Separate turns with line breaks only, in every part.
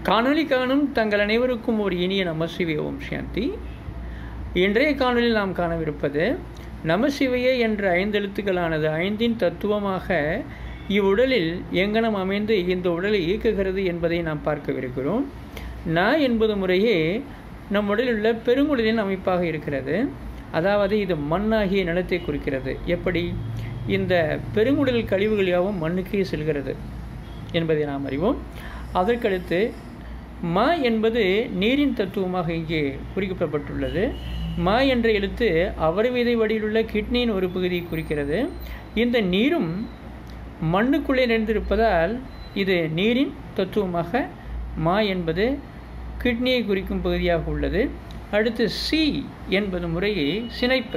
காணொளி காணும் தங்கள் அனைவருக்கும் ஒரு இனிய நமசிவே ஓம் சாந்தி இன்றைய காணொலியில் நாம் காணவிருப்பது நமசிவையே என்ற ஐந்தெழுத்துக்களானது ஐந்தின் தத்துவமாக இவ்வுடலில் எங்கனம் அமைந்து இந்த உடலை இயக்குகிறது என்பதை நாம் பார்க்கவிருக்கிறோம் ந என்பது முறையே நம் உடலில் உள்ள பெருங்குடலின் அமைப்பாக இருக்கிறது அதாவது இது மண்ணாகிய நிலத்தை குறிக்கிறது எப்படி இந்த பெருங்குடல் கழிவுகள் யாவும் மண்ணுக்கே செல்கிறது என்பதை நாம் அறிவோம் அதற்கடுத்து ம என்பது நீரின் தத்துவமாக இங்கே குறிக்கப்பட்டுள்ளது ம என்ற எழுத்து அவரை விதை வடியிலுள்ள கிட்னியின் ஒரு பகுதியை குறிக்கிறது இந்த நீரும் மண்ணுக்குள்ளே நிறைந்திருப்பதால் இது நீரின் தத்துவமாக மா என்பது கிட்னியை குறிக்கும் பகுதியாக உள்ளது அடுத்து சி என்பது முறையே சினைப்பை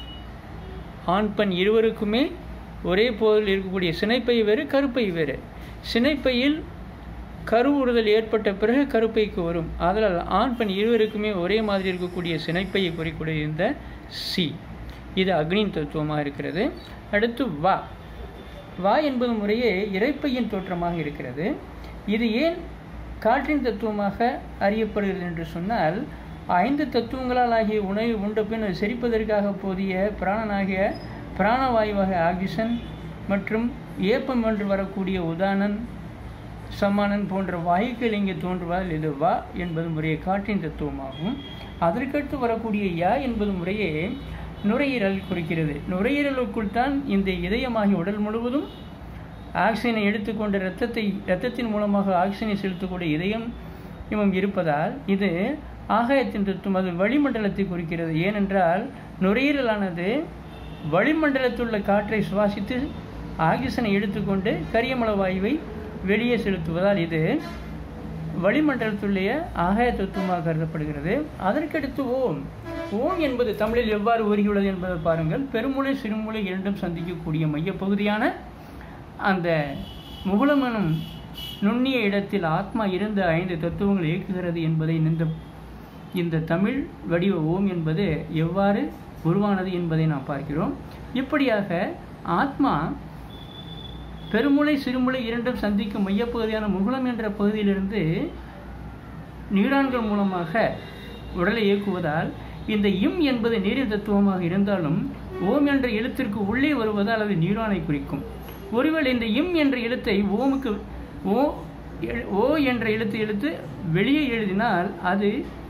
ஆண் பெண் இருவருக்குமே ஒரே போதில் இருக்கக்கூடிய சினைப்பை வேறு கருப்பை வேறு சினைப்பையில் கருவுறுதல் ஏற்பட்ட பிறகு கருப்பைக்கு வரும் அதனால் ஆண் பெண் இருவருக்குமே ஒரே மாதிரி இருக்கக்கூடிய சினைப்பையை குறிக்கூடிய இந்த சி இது அக்னியின் தத்துவமாக இருக்கிறது அடுத்து வா வா என்பது முறையே இறைப்பையின் தோற்றமாக இருக்கிறது இது ஏன் காற்றின் தத்துவமாக அறியப்படுகிறது என்று சொன்னால் ஐந்து தத்துவங்களால் ஆகிய உணவை உண்ட பின் செரிப்பதற்காக போதிய பிராணனாகிய பிராணவாயுவாக ஆக்சிஜன் மற்றும் ஏப்பம் என்று வரக்கூடிய உதானன் சமானன் போன்ற வாயுக்கள் இங்கே தோன்றுவதால் இது வா என்பது முறையே காற்றின் தத்துவமாகும் அதற்கடுத்து வரக்கூடிய யா என்பது முறையே நுரையீரல் குறிக்கிறது நுரையீரலுக்குள் தான் இந்த இதயமாகி உடல் முழுவதும் ஆக்சிஜனை எடுத்துக்கொண்ட இரத்தத்தை இரத்தத்தின் மூலமாக ஆக்சிஜனை செலுத்தக்கூடிய இதயம் இவம் இருப்பதால் இது ஆகாயத்தின் தத்துவம் அது வளிமண்டலத்தை குறிக்கிறது ஏனென்றால் நுரையீரலானது வளிமண்டலத்தில் உள்ள காற்றை சுவாசித்து ஆக்சிஜனை எடுத்துக்கொண்டு கரியமல வாயுவை வெளியே செலுத்துவதால் இது வளிமண்டலத்துடைய ஆகாய தத்துவமாக கருதப்படுகிறது அதற்கடுத்து ஓம் ஓம் என்பது தமிழில் எவ்வாறு உருகியுள்ளது என்பதை பாருங்கள் பெருமொழி சிறுமொழி இரண்டும் சந்திக்கக்கூடிய மையப்பகுதியான அந்த முகுளம் எனும் நுண்ணிய இடத்தில் ஆத்மா இருந்த ஐந்து தத்துவங்கள் இயக்குகிறது என்பதை இந்த இந்த தமிழ் வடிவ ஓம் என்பது எவ்வாறு உருவானது என்பதை நாம் பார்க்கிறோம் இப்படியாக ஆத்மா பெருமுளை சிறுமுளை இரண்டும் சந்திக்கும் மையப்பகுதியான முகுளம் என்ற பகுதியிலிருந்து நீரான்கள் மூலமாக உடலை இயக்குவதால் இந்த இம் என்பது நீரின் தத்துவமாக இருந்தாலும் ஓம் என்ற எழுத்திற்கு உள்ளே வருவதால் அது நீரானை குறிக்கும் ஒருவேளை இந்த இம் என்ற எழுத்தை ஓமுக்கு ஓ ஓ என்ற எழுத்து எழுத்து வெளியே எழுதினால் அது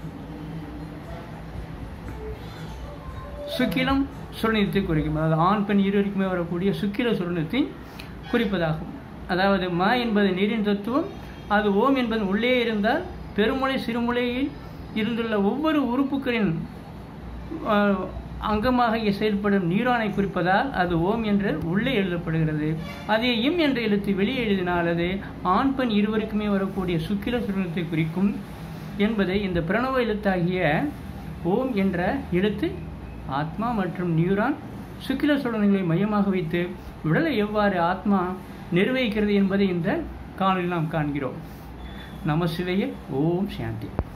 சுக்கிலம் சுரணத்தை குறிக்கும் அதாவது ஆண் பெண் இருவருக்குமே வரக்கூடிய சுக்கில சுரணத்தை குறிப்பதாகும் அதாவது ம என்பது நீரின் தத்துவம் அது ஓம் என்பது உள்ளே இருந்தால் பெருமொழி சிறுமொழியில் இருந்துள்ள ஒவ்வொரு உறுப்புகளின் அங்கமாக செயல்படும் நீரானை குறிப்பதால் அது ஓம் என்று உள்ளே எழுதப்படுகிறது அதே இம் என்ற எழுத்து வெளியே எழுதினால் அது ஆண் பெண் இருவருக்குமே வரக்கூடிய சுக்கில சுரணத்தை குறிக்கும் என்பதை இந்த பிரணவ எழுத்தாகிய ஓம் என்ற எழுத்து ஆத்மா மற்றும் நியூரான் சுக்கில சுடனங்களை மையமாக வைத்து உடலை எவ்வாறு ஆத்மா நிர்வகிக்கிறது என்பதை இந்த காணொலியில் நாம் காண்கிறோம் நமசிவைய ஓம் சாந்தி